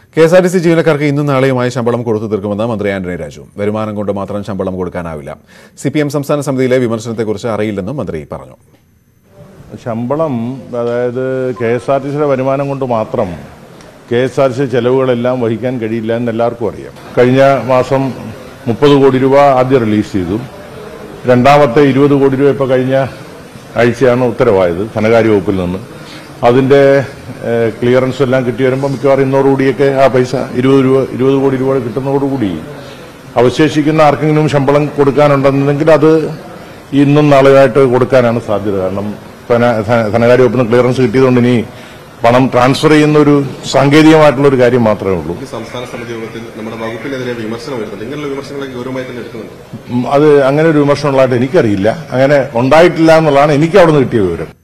K S R T C ജീവനക്കാർക്ക് ഇന്നും നാളെയുമായി ശമ്പളം കൊടുത്തു തീർക്കുമെന്ന് മന്ത്രി ആന്റണി രാജു വരുമാനം കൊണ്ട് മാത്രം ശമ്പളം കൊടുക്കാനാവില്ല സി പി എം സംസ്ഥാന സമിതിയിലെ വിമർശനത്തെക്കുറിച്ച് അറിയില്ലെന്നും മന്ത്രി പറഞ്ഞു ശമ്പളം അതായത് കെ എസ് ആർ ടി സിയുടെ വരുമാനം കൊണ്ട് മാത്രം K S R T C ചെലവുകളെല്ലാം വഹിക്കാൻ കഴിയില്ല എന്ന് എല്ലാവർക്കും അറിയാം കഴിഞ്ഞ മാസം മുപ്പത് കോടി രൂപ ആദ്യം റിലീസ് ചെയ്തു രണ്ടാമത്തെ ഇരുപത് കോടി രൂപ ഇപ്പോൾ കഴിഞ്ഞ ആഴ്ചയാണ് ഉത്തരവായത് ധനകാര്യ വകുപ്പിൽ നിന്ന് അതിന്റെ ഏഹ്, ക്ലിയറൻസ് എല്ലാം കിട്ടി വരുമ്പോൾ മിക്കവാറും ഇന്നോടുകൂടിയൊക്കെ ആ പൈസ ഇരുപത് രൂപ ഇരുപത് കോടി രൂപ കിട്ടുന്നതോടുകൂടി അവശേഷിക്കുന്ന ആർക്കെങ്കിലും ശമ്പളം കൊടുക്കാനുണ്ടെന്നുണ്ടെങ്കിൽ അത് ഇന്നും നാളെയായിട്ട് കൊടുക്കാനാണ് സാധ്യത കാരണം ധന- ധന- ധനകാര്യ വകുപ്പിന് ക്ലിയറൻസ് കിട്ടിയതുകൊണ്ട് ഇനി പണം ട്രാൻസ്ഫർ ചെയ്യുന്ന ഒരു സാങ്കേതികമായിട്ടുള്ള ഒരു കാര്യം മാത്രമേ ഉള്ളൂ ഈ സംസ്ഥാന സമിതി യോഗത്തിൽ നമ്മുടെ വകുപ്പിനെതിരെ വിമർശനം വരുന്നുണ്ട് ഇങ്ങനെയുള്ള വിമർശനങ്ങളൊക്കെ ഗൗരവമായി തന്നെ എടുക്കുന്നുണ്ട് ഉം, അത് അങ്ങനെ ഒരു വിമർശനമുള്ളതായിട്ട് എനിക്കറിയില്ല അങ്ങനെ ഉണ്ടായിട്ടില്ല എന്നുള്ളതാണ് എനിക്ക് അവിടെ നിന്ന് കിട്ടിയ വിവരം